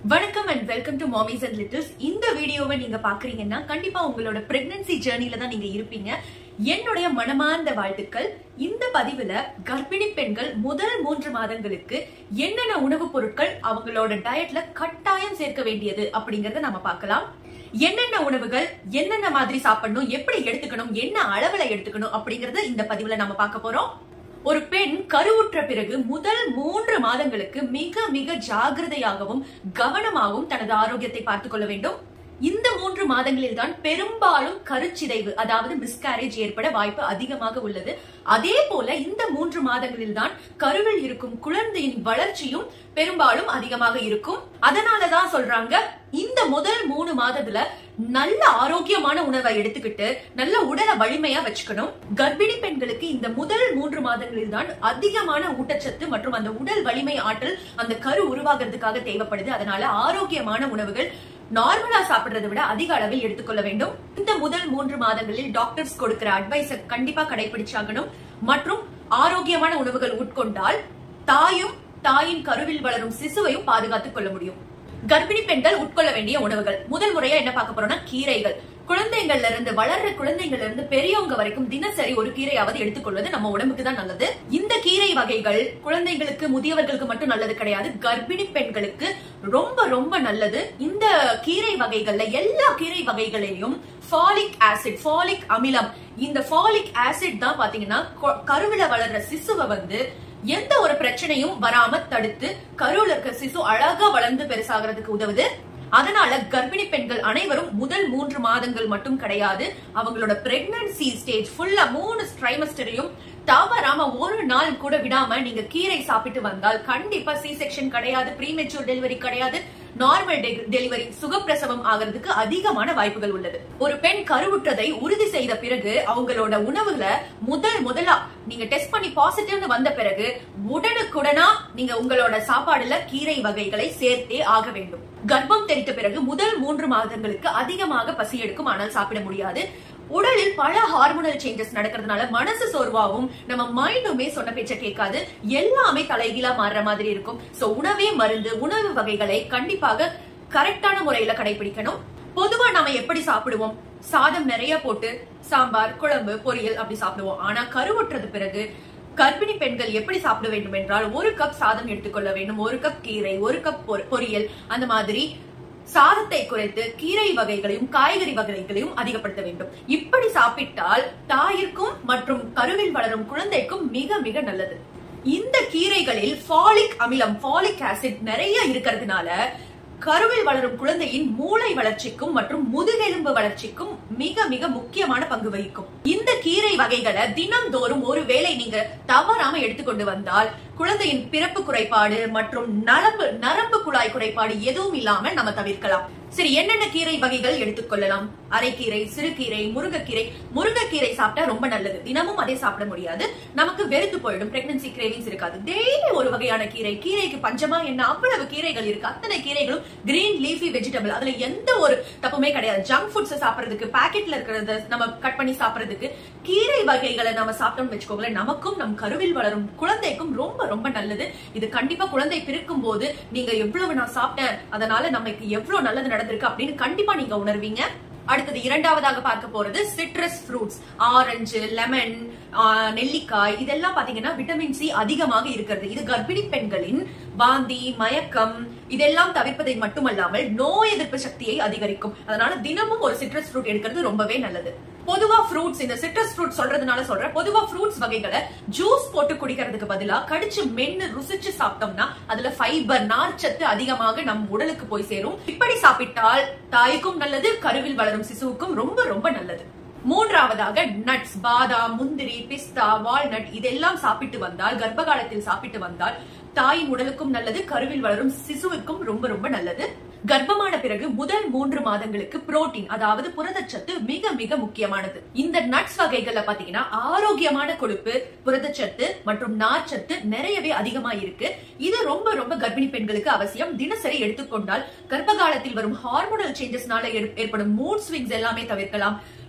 வணக்கம் and welcome to mommies and littles இந்த வீடியோவை நீங்க பாக்குறீங்கன்னா கண்டிப்பா உங்களோட பிரெக்னன்சி ஜேர்னில தான் நீங்க இருப்பீங்க என்னுடைய மனமார்ந்த வாழ்த்துக்கள் இந்த பதிவுல கர்ப்பிணி பெண்கள் முதல் மூன்று மாதங்களுக்கு என்னென்ன உணவுப் பொருட்கள் அவங்களோட டயட்ல கட்டாயம் சேர்க்க வேண்டியது அப்படிங்கறத நம்ம பார்க்கலாம் என்னென்ன உணவுகள் என்னென்ன மாதிரி சாப்பிடணும் எப்படி எடுத்துக்கணும் என்ன அளவுல எடுத்துக்கணும் அப்படிங்கறத இந்த பதிவுல நம்ம பார்க்க போறோம் ஒரு பெண் கருவுற்ற பிறகு முதல் மூன்று மாதங்களுக்கு மிக மிக ஜாகிரதையாகவும் கவனமாகவும் தனது ஆரோக்கியத்தை பார்த்துக் கொள்ள வேண்டும் இந்த மூன்று மாதங்களில் தான் பெரும்பாலும் கருச்சிதைவு அதாவது மிஸ்கேரேஜ் ஏற்பட வாய்ப்பு அதிகமாக உள்ளது அதே போல இந்த மூன்று மாதங்களில் தான் கருவில் இருக்கும் குழந்தையின் வளர்ச்சியும் பெரும்பாலும் அதிகமாக இருக்கும் அதனாலதான் சொல்றாங்க இந்த முதல் மூணு மாதத்துல நல்ல ஆரோக்கியமான உணவை எடுத்துக்கிட்டு நல்ல உடலை வலிமையா வச்சுக்கணும் கர்ப்பிணி பெண்களுக்கு இந்த முதல் மூன்று மாதங்களில் தான் அதிகமான ஊட்டச்சத்து மற்றும் அந்த உடல் வலிமை ஆற்றல் அந்த கரு உருவாகிறதுக்காக தேவைப்படுது அதனால ஆரோக்கியமான உணவுகள் நார்மலா சாப்பிடுறதை விட அதிக அளவில் எடுத்துக்கொள்ள வேண்டும் இந்த முதல் மூன்று மாதங்களில் டாக்டர்ஸ் கொடுக்கிற அட்வைஸ கண்டிப்பா கடைபிடிச்சாகணும் மற்றும் ஆரோக்கியமான உணவுகள் உட்கொண்டால் தாயும் தாயின் கருவில் வளரும் சிசுவையும் பாதுகாத்துக் கொள்ள முடியும் கர்ப்பிணி பெண்கள் உட்கொள்ள வேண்டிய உணவுகள் முதல் முறையா என்ன பார்க்க போறோம்னா கீரைகள் குழந்தைங்கள்ல இருந்து வளர்ற குழந்தைங்கள்ல இருந்து பெரியவங்க வரைக்கும் தினசரி ஒரு கீரையாவது எடுத்துக்கொள்வது நம்ம உடம்புக்கு தான் நல்லது இந்த கீரை வகைகள் குழந்தைங்களுக்கு முதியவர்களுக்கு மட்டும் நல்லது கிடையாது கர்ப்பிணி பெண்களுக்கு ரொம்ப ரொம்ப நல்லது இந்த கீரை வகைகள்ல எல்லா கீரை வகைகளையும் ஃபாலிக் ஆசிட் ஃபாலிக் அமிலம் இந்த ஃபாலிக் ஆசிட் தான் பாத்தீங்கன்னா கொ- கருவில வளர்ற சிசுவை வந்து எந்த ஒரு பிரச்சனையும் வராம தடுத்து கருவுல இருக்க சிசு அழகா வளர்ந்து பெருசாகிறதுக்கு உதவுது அதனால கர்ப்பிணி பெண்கள் அனைவரும் முதல் மூன்று மாதங்கள் மட்டும் கிடையாது அவங்களோட பிரெக்னன்சி ஸ்டேஜ் ஃபுல்லா மூணு ட்ரைமஸ்டரையும் தவறாம ஒரு நாள் கூட விடாம நீங்க கீரை சாப்பிட்டு வந்தால் கண்டிப்பா சி செக்ஷன் கிடையாது ப்ரீமெச்சூர் டெலிவரி கிடையாது நார்மல் டெலிவரி சுகப்பிரசவம் ஆகிறதுக்கு அதிகமான வாய்ப்புகள் உள்ளது ஒரு பெண் கருவுற்றதை உறுதி செய்த பிறகு அவங்களோட உணவுல முதல் முதலா நீங்க டெஸ்ட் பண்ணி பாசிட்டிவ்னு வந்த பிறகு உடனுக்குடனா நீங்க உங்களோட சாப்பாடுல கீரை வகைகளை சேர்த்தே ஆக வேண்டும் கர்ப்பம் தெரித்த பிறகு முதல் மூன்று மாதங்களுக்கு அதிகமாக பசி எடுக்கும் ஆனால் சாப்பிட முடியாது உடலில் பல ஹார்மோனல் சேஞ்சஸ் நடக்கிறதுனால மனசு சோர்வாகவும் நம்ம மைண்டுமே சொன்ன பேச்ச கேட்காது எல்லாமே தலைகீழா மாறுற மாதிரி இருக்கும் சோ உணவே மருந்து உணவு வகைகளை கண்டிப்பாக கரெக்டான முறையில கடைபிடிக்கணும் பொதுவா நாம எப்படி சாப்பிடுவோம் சாதம் நிறைய போட்டு சாம்பார் குழம்பு பொரியல் அப்படி சாப்பிடுவோம் ஆனா கருவுற்றது பிறகு கர்ப்பிணி பெண்கள் எப்படி சாப்பிட வேண்டும் என்றால் ஒரு கப் சாதம் எடுத்துக்கொள்ள வேண்டும் ஒரு கப் கீரை ஒரு கப் பொ- பொரியல் அந்த மாதிரி சாதத்தை குறைத்து கீரை வகைகளையும் காய்கறி வகைகளையும் அதிகப்படுத்த வேண்டும் இப்படி சாப்பிட்டால் தாயிற்கும் மற்றும் கருவில் வளரும் குழந்தைக்கும் மிக மிக நல்லது இந்த கீரைகளில் ஃபாலிக் அமிலம் ஃபாலிக் ஆசிட் நிறைய இருக்கிறதுனால கருவில் வளரும் குழந்தையின் மூளை வளர்ச்சிக்கும் மற்றும் முதுகெலும்பு வளர்ச்சிக்கும் மிக மிக முக்கியமான பங்கு வகிக்கும் இந்த கீரை வகைகளை தினம்தோறும் ஒருவேளை நீங்க தவறாம எடுத்துக்கொண்டு வந்தால் குழந்தையின் பிறப்பு குறைபாடு மற்றும் நரம்பு நரம்பு குழாய் குறைபாடு எதுவும் இல்லாம நம்ம தவிர்க்கலாம் சரி என்னென்ன கீரை வகைகள் எடுத்துக்கொள்ளலாம் அரைக்கீரை சிறுகீரை முருங்கைக்கீரை முருங்கைக்கீரை சாப்பிட்டா ரொம்ப நல்லது தினமும் அதே சாப்பிட முடியாது நமக்கு வெறுத்து போயிடும் பிரெக்னன்சி கிரேவிங்ஸ் இருக்காது டெய்லி ஒரு வகையான கீரை கீரைக்கு பஞ்சமா என்ன அவ்வளவு கீரைகள் இருக்கு அத்தனை கீரைகளும் கிரீன் லீஃபி வெஜிடபிள் அதுல எந்த ஒரு தப்புமே கிடையாது ஜங்க் ஃபுட்ஸ் சாப்பிடுறதுக்கு பாக்கெட்ல இருக்கிறத நம்ம கட் பண்ணி சாப்பிடுறதுக்கு கீரை வகைகளை நம்ம சாப்பிட்டோம்னு வச்சுக்கோங்களேன் நமக்கும் நம் கருவில் வளரும் குழந்தைக்கும் ரொம்ப ரொம்ப நல்லது இது கண்டிப்பா குழந்தை பிறக்கும் போது நீங்க எவ்வளவு நான் சாப்பிட்டேன் அதனால நமக்கு எவ்வளவு நல்லது நடந்திருக்கு அப்படின்னு கண்டிப்பா நீங்க உணர்வீங்க அடுத்தது இரண்டாவதாக பார்க்க போறது சிட்ரஸ் ஃப்ரூட்ஸ் ஆரஞ்சு லெமன் நெல்லிக்காய் இதெல்லாம் பாத்தீங்கன்னா விட்டமின் சி அதிகமாக இருக்கிறது இது கர்ப்பிணி பெண்களின் வாந்தி மயக்கம் இதெல்லாம் தவிர்ப்பதை மட்டுமல்லாமல் நோய் எதிர்ப்பு சக்தியை அதிகரிக்கும் அதனால தினமும் ஒரு சிட்ரஸ் ஃப்ரூட் எடுக்கிறது ரொம்பவே நல்லது பொதுவா ஃப்ரூட்ஸ் இந்த சிட்ரஸ் ஃப்ரூட் சொல்றதுனால சொல்றேன் பொதுவா ஃப்ரூட்ஸ் வகைகளை ஜூஸ் போட்டு குடிக்கிறதுக்கு பதிலா கடிச்சு மென்னு ருசிச்சு சாப்பிட்டோம்னா அதுல ஃபைபர் நார்ச்சத்து அதிகமாக நம் உடலுக்கு போய் சேரும் இப்படி சாப்பிட்டால் தாய்க்கும் நல்லது கருவில் வளரும் சிசுவுக்கும் ரொம்ப ரொம்ப நல்லது மூன்றாவதாக நட்ஸ் பாதாம் முந்திரி பிஸ்தா வால்நட் இதெல்லாம் சாப்பிட்டு வந்தால் கர்ப்ப காலத்தில் சாப்பிட்டு வந்தால் தாயின் உடலுக்கும் நல்லது கருவில் வளரும் சிசுவுக்கும் ரொம்ப ரொம்ப நல்லது கர்ப்பமான பிறகு முதல் மூன்று மாதங்களுக்கு புரோட்டீன் அதாவது புரதச்சத்து மிக மிக முக்கியமானது இந்த நட்ஸ் வகைகள்ல பாத்தீங்கன்னா ஆரோக்கியமான கொழுப்பு புரதச்சத்து மற்றும் நார்ச்சத்து நிறையவே அதிகமா இருக்கு இது ரொம்ப ரொம்ப கர்ப்பிணி பெண்களுக்கு அவசியம் தினசரி எடுத்துக்கொண்டால் கர்ப்ப காலத்தில் வரும் ஹார்மோனல் சேஞ்சஸ்னால ஏற்படும் மூட் ஸ்விங்ஸ் எல்லாமே தவிர்க்கலாம்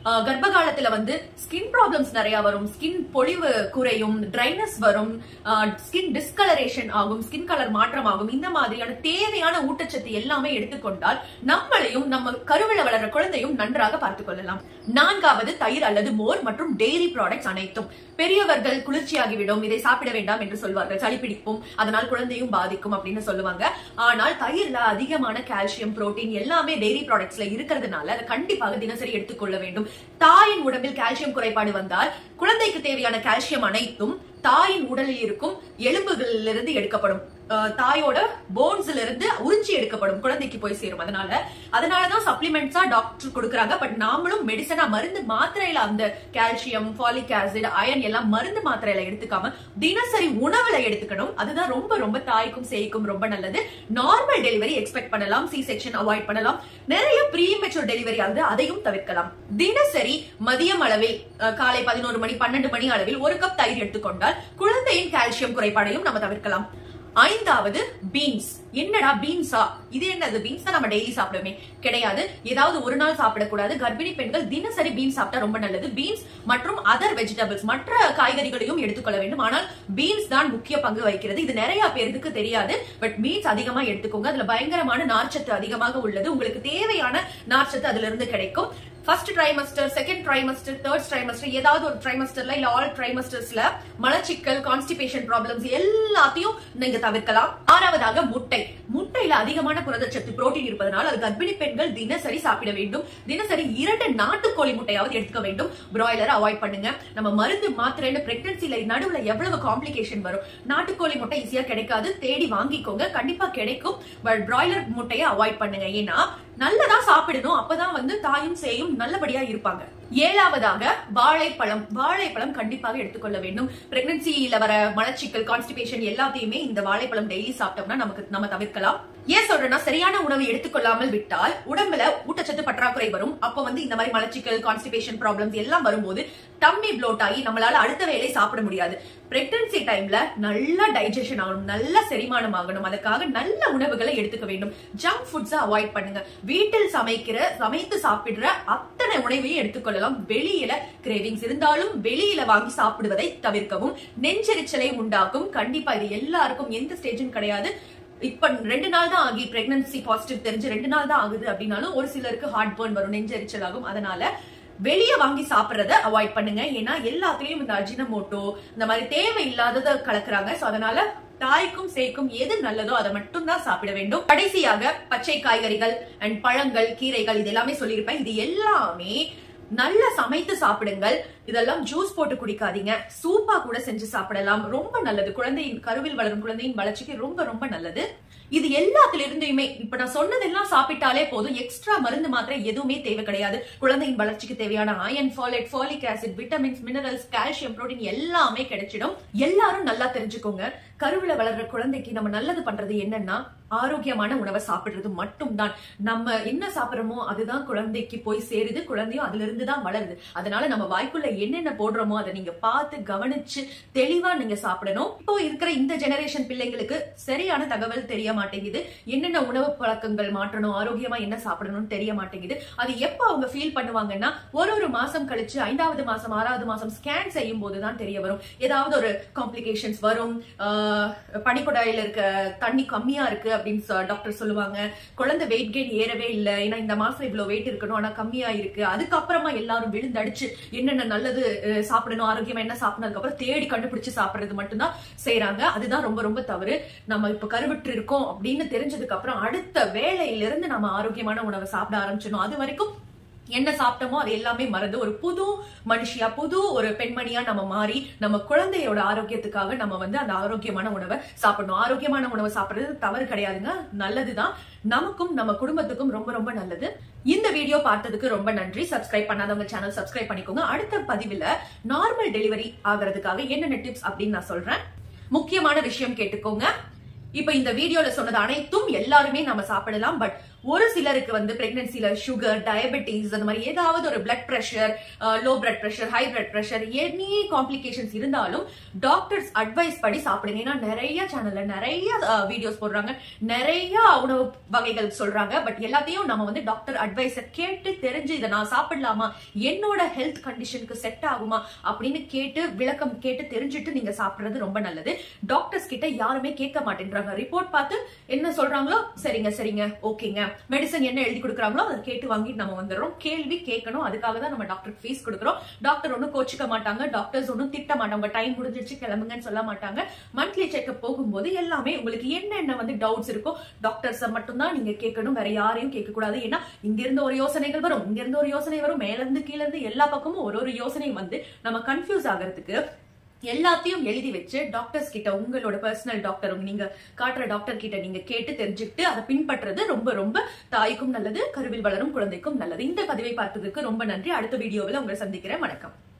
ஆஹ் கர்ப்ப காலத்துல வந்து ஸ்கின் ப்ராப்ளம்ஸ் நிறைய வரும் ஸ்கின் பொலிவு குறையும் ட்ரைனஸ் வரும் ஸ்கின் டிஸ்கலரேஷன் ஆகும் ஸ்கின் கலர் மாற்றம் ஆகும் இந்த மாதிரியான தேவையான ஊட்டச்சத்து எல்லாமே எடுத்துக்கொண்டால் நம்மளையும் நம்ம கருவில வளர்ற குழந்தையும் நன்றாக பார்த்துக் கொள்ளலாம் நான்காவது தயிர் அல்லது மோர் மற்றும் டெய்ரி ப்ராடக்ட்ஸ் அனைத்தும் பெரியவர்கள் குளிர்ச்சியாகிவிடும் இதை சாப்பிட வேண்டாம் என்று சொல்வார்கள் சளி பிடிக்கும் அதனால் குழந்தையும் பாதிக்கும் அப்படின்னு சொல்லுவாங்க ஆனால் தயிர்ல அதிகமான கால்சியம் புரோட்டீன் எல்லாமே டெய்ரி ப்ராடக்ட்ஸ்ல இருக்கிறதுனால அதை கண்டிப்பாக தினசரி எடுத்துக்கொள்ள வேண்டும் தாயின் உடம்பில் கால்சியம் குறைபாடு வந்தால் குழந்தைக்கு தேவையான கால்சியம் அனைத்தும் தாயின் உடலில் இருக்கும் எலும்புகளிலிருந்து எடுக்கப்படும் அஹ் தாயோட போன்ஸ்ல இருந்து உறிஞ்சி எடுக்கப்படும் குழந்தைக்கு போய் சேரும் அதனால அதனாலதான் சப்ளிமெண்ட்ஸா டாக்டர் கொடுக்கறாங்க பட் நாமளும் மெடிசனா மருந்து மாத்திரையில அந்த கால்சியம் ஃபாலிக் ஆசிட் அயன் எல்லாம் மருந்து மாத்திரையில எடுத்துக்காம தினசரி உணவுல எடுத்துக்கணும் அதுதான் ரொம்ப ரொம்ப தாய்க்கும் சேய்க்கும் ரொம்ப நல்லது நார்மல் டெலிவரி எக்ஸ்பெக்ட் பண்ணலாம் சி செக்ஷன் அவாய்ட் பண்ணலாம் நிறைய ப்ரீமெச்சூர் டெலிவரி ஆகுது அதையும் தவிர்க்கலாம் தினசரி மதியம் அளவில் அஹ், காலை பதினோரு மணி பன்னெண்டு மணி அளவில் ஒரு கப் தயிர் எடுத்துக்கொண்டால் குழந்தையின் கால்சியம் குறைபாடையும் நம்ம தவிர்க்கலாம் ஐந்தாவது பீன்ஸ் என்னடா பீன்ஸா இது என்னது பீன்ஸ் தான் நம்ம டெய்லி சாப்பிடுவோமே கிடையாது ஏதாவது ஒரு நாள் சாப்பிடக்கூடாது கர்ப்பிணி பெண்கள் தினசரி பீன்ஸ் சாப்பிட்டா ரொம்ப நல்லது பீன்ஸ் மற்றும் அதர் வெஜிடபிள்ஸ் மற்ற காய்கறிகளையும் எடுத்துக்கொள்ள வேண்டும் ஆனால் பீன்ஸ் தான் முக்கிய பங்கு வகிக்கிறது இது நிறைய பேருக்கு தெரியாது பட் பீன்ஸ் அதிகமா எடுத்துக்கோங்க அதுல பயங்கரமான நார்ச்சத்து அதிகமாக உள்ளது உங்களுக்கு தேவையான நார்ச்சத்து அதுல இருந்து கிடைக்கும் first trimester second trimester third trimester ஏதாவது ஒரு ட்ரைமஸ்டர்ல இல்ல ஆல் ட்ரைமஸ்டர்ஸ்ல மலச்சிக்கல் கான்ஸ்டிபேஷன் ப்ராப்ளம்ஸ் எல்லாத்தையும் நீங்க தவிர்க்கலாம் ஆறாவதாக முட்டை முட்டையில அதிகமான புரதச்சத்து புரோட்டீன் இருப்பதனால் அது கர்ப்பிணி பெண்கள் தினசரி சாப்பிட வேண்டும் தினசரி இரண்டு நாட்டுக்கோழி முட்டையாவது எடுத்துக்க வேண்டும் பிராய்லரை அவாய்ட் பண்ணுங்க நம்ம மருந்து மாத்திரைன்னு பிரெக்னன்சில நடுவுல எவ்வளவு காம்ப்ளிகேஷன் வரும் நாட்டுக்கோழி முட்டை ஈஸியா கிடைக்காது தேடி வாங்கிக்கோங்க கண்டிப்பா கிடைக்கும் பட் பிராய்லர் முட்டையை அவாய்ட் பண்ணுங்க ஏன்னா நல்லதா சாப்பிடணும் அப்பதான் வந்து தாயும் சேயும் நல்லபடியா இருப்பாங்க ஏழாவதாக வாழைப்பழம் வாழைப்பழம் கண்டிப்பாக எடுத்துக்கொள்ள வேண்டும் பிரெக்னன்சியில வர மலச்சிக்கல் கான்ஸ்டிபேஷன் எல்லாத்தையுமே இந்த வாழைப்பழம் டெய்லி சாப்பிட்டோம்னா நமக்கு நம்ம தவிர்க்கலாம் ஏன் சொல்றேன்னா சரியான உணவு எடுத்துக்கொள்ளாமல் விட்டால் உடம்புல ஊட்டச்சத்து பற்றாக்குறை வரும் அப்ப வந்து இந்த மாதிரி மலச்சிக்கல் கான்ஸ்டிபேஷன் ப்ராப்ளம்ஸ் எல்லாம் வரும்போது டம்மி ப்ளோட் ஆகி நம்மளால அடுத்த வேலை சாப்பிட முடியாது பிரெக்னன்சி டைம்ல நல்லா டைஜஷன் ஆகணும் நல்ல செரிமானம் ஆகணும் அதுக்காக நல்ல உணவுகளை எடுத்துக்க வேண்டும் ஜங்க் ஃபுட்ஸை அவாய்ட் பண்ணுங்க வீட்டில் சமைக்கிற சமைத்து சாப்பிடுற அத்தனை உணவையும் எடுத்துக்கொள்ளலாம் வெளியில கிரேவிங்ஸ் இருந்தாலும் வெளியில வாங்கி சாப்பிடுவதை தவிர்க்கவும் நெஞ்செரிச்சலை உண்டாக்கும் கண்டிப்பா இது எல்லாருக்கும் எந்த ஸ்டேஜும் கிடையாது இப்ப ரெண்டு நாள் தான் ஆகி பிரெக்னன்சி பாசிட்டிவ் தெரிஞ்சு ரெண்டு நாள் தான் ஆகுது அப்படின்னாலும் ஒரு சிலருக்கு ஹார்ட் பர்ன் வரும் நெஞ்செரிச்சல் ஆகும் அதனால வெளிய வாங்கி சாப்பிடுறத அவாய்ட் பண்ணுங்க ஏன்னா எல்லாத்துலயும் இந்த அஜினமோட்டோ இந்த மாதிரி தேவையில்லாததை கலக்குறாங்க சோ அதனால தாய்க்கும் சேய்க்கும் எது நல்லதோ அதை மட்டும் தான் சாப்பிட வேண்டும் கடைசியாக பச்சை காய்கறிகள் அண்ட் பழங்கள் கீரைகள் இது எல்லாமே சொல்லியிருப்பேன் இது எல்லாமே நல்லா சமைத்து சாப்பிடுங்கள் இதெல்லாம் ஜூஸ் போட்டு குடிக்காதீங்க சூப்பா கூட செஞ்சு சாப்பிடலாம் ரொம்ப நல்லது குழந்தையின் கருவில் வளரும் குழந்தையின் வளர்ச்சிக்கு ரொம்ப ரொம்ப நல்லது இது எல்லாத்துல இருந்துமே இப்ப நான் சொன்னதெல்லாம் சாப்பிட்டாலே போதும் எக்ஸ்ட்ரா மருந்து மாத்திரை எதுவுமே தேவை கிடையாது குழந்தையின் வளர்ச்சிக்கு தேவையான iron folate folic acid vitamins minerals calcium protein எல்லாமே கிடைச்சிடும் எல்லாரும் நல்லா தெரிஞ்சுக்கோங்க கருவில வளர்ற குழந்தைக்கு நம்ம நல்லது பண்றது என்னன்னா ஆரோக்கியமான உணவை சாப்பிடுறது மட்டும்தான் நம்ம என்ன சாப்பிடுறோமோ அதுதான் குழந்தைக்கு போய் சேருது குழந்தையும் அதுல இருந்து தான் வளருது அதனால நம்ம வாய்க்குள்ள என்னென்ன போடுறோமோ அதை நீங்க பார்த்து கவனிச்சு தெளிவா நீங்க சாப்பிடணும் இப்போ இருக்கிற இந்த ஜெனரேஷன் பிள்ளைங்களுக்கு சரியான தகவல் தெரிய மாட்டேங்குது என்னென்ன உணவு பழக்கங்கள் மாற்றணும் ஆரோக்கியமா என்ன சாப்பிடணும்னு தெரிய மாட்டேங்குது அது எப்போ அவங்க ஃபீல் பண்ணுவாங்கன்னா ஒரு ஒரு மாசம் கழிச்சு ஐந்தாவது மாசம் ஆறாவது மாசம் ஸ்கேன் செய்யும் போதுதான் தெரிய வரும் ஏதாவது ஒரு காம்ப்ளிகேஷன்ஸ் வரும் ஆஹ் பனிக்குடாயில இருக்க தண்ணி கம்மியா இருக்கு அப்படின்னு சொ- டாக்டர் சொல்லுவாங்க குழந்தை வெயிட் கெயின் ஏறவே இல்லை ஏன்னா இந்த மாசம் இவ்வளவு வெயிட் இருக்கணும் ஆனா கம்மியா இருக்கு அதுக்கப்புறமா எல்லாரும் விழுந்தடிச்சு என்னென்ன நல்லது அஹ், சாப்பிடணும் ஆரோக்கியமா என்ன சாப்பிடணும் அதுக்கப்புறம் தேடி கண்டுபிடிச்சு சாப்பிடுறது மட்டும்தான் செய்றாங்க அதுதான் ரொம்ப ரொம்ப தவறு நம்ம இப்ப கருவுற்று இருக்கோம் அப்படின்னு தெரிஞ்சதுக்கு அப்புறம் அடுத்த வேலையில இருந்து நம்ம ஆரோக்கியமான உணவை சாப்பிட ஆரம்பிச்சிடணும் அது வரைக்கும் என்ன சாப்பிட்டோமோ அது எல்லாமே மறந்து ஒரு புது மனுஷியா புது ஒரு பெண்மணியா நம்ம மாறி நம்ம குழந்தையோட ஆரோக்கியத்துக்காக நம்ம வந்து அந்த ஆரோக்கியமான உணவை சாப்பிடணும் ஆரோக்கியமான உணவை சாப்பிடுறது தவறு கிடையாதுங்க நல்லதுதான் நமக்கும் நம்ம குடும்பத்துக்கும் ரொம்ப ரொம்ப நல்லது இந்த வீடியோ பார்த்ததுக்கு ரொம்ப நன்றி சப்ஸ்கிரைப் பண்ணாதவங்க சேனல் சப்ஸ்கிரைப் பண்ணிக்கோங்க அடுத்த பதிவுல நார்மல் டெலிவரி ஆகிறதுக்காக என்னென்ன டிப்ஸ் அப்படின்னு நான் சொல்றேன் முக்கியமான விஷயம் கேட்டுக்கோங்க இப்ப இந்த வீடியோல சொன்னது அனைத்தும் எல்லாருமே நம்ம சாப்பிடலாம் பட் ஒரு சிலருக்கு வந்து பிரெக்னன்சில சுகர் டயபெட்டிஸ் அந்த மாதிரி ஏதாவது ஒரு blood pressure low blood pressure high blood pressure any complications இருந்தாலும் டாக்டர்ஸ் அட்வைஸ் படி சாப்பிடுங்க ஏன்னா நிறைய சேனல்ல நிறைய வீடியோஸ் போடுறாங்க நிறைய உணவு வகைகள் சொல்றாங்க பட் எல்லாத்தையும் நம்ம வந்து டாக்டர் அட்வைஸ கேட்டு தெரிஞ்சு இதை நான் சாப்பிடலாமா என்னோட ஹெல்த் கண்டிஷனுக்கு செட் ஆகுமா அப்படின்னு கேட்டு விளக்கம் கேட்டு தெரிஞ்சுட்டு நீங்க சாப்பிடுறது ரொம்ப நல்லது டாக்டர்ஸ் கிட்ட யாருமே கேட்க மாட்டேன்றாங்க ரிப்போர்ட் பார்த்து என்ன சொல்றாங்களோ சரிங்க சரிங்க ஓகேங்க மெடிசன் என்ன எழுதி கொடுக்குறாங்களோ அதை கேட்டு வாங்கிட்டு நம்ம வந்துடுறோம் கேள்வி கேட்கணும் அதுக்காக தான் நம்ம டாக்டர் ஃபீஸ் கொடுக்குறோம் டாக்டர் ஒன்றும் கோச்சிக்க மாட்டாங்க டாக்டர்ஸ் ஒன்றும் திட்ட மாட்டாங்க டைம் முடிஞ்சிருச்சு கிளம்புங்கன்னு சொல்ல மாட்டாங்க மந்த்லி செக்அப் போகும்போது எல்லாமே உங்களுக்கு என்னென்ன வந்து டவுட்ஸ் இருக்கோ டாக்டர்ஸை மட்டும்தான் நீங்க கேட்கணும் வேற யாரையும் கேட்க கூடாது ஏன்னா இங்க இருந்து ஒரு யோசனைகள் வரும் இங்க இருந்து ஒரு யோசனை வரும் மேல இருந்து கீழ இருந்து எல்லா பக்கமும் ஒரு ஒரு யோசனை வந்து நம்ம கன்ஃபியூஸ் ஆகிறதுக்கு எல்லாத்தையும் எழுதி வச்சு டாக்டர்ஸ் கிட்ட உங்களோட பர்சனல் டாக்டர் நீங்க காட்டுற டாக்டர் கிட்ட நீங்க கேட்டு தெரிஞ்சுக்கிட்டு அதை பின்பற்றது ரொம்ப ரொம்ப தாய்க்கும் நல்லது கருவில் வளரும் குழந்தைக்கும் நல்லது இந்த பதிவை பார்த்ததுக்கு ரொம்ப நன்றி அடுத்த வீடியோவில் உங்களை சந்திக்கிறேன் வணக்கம்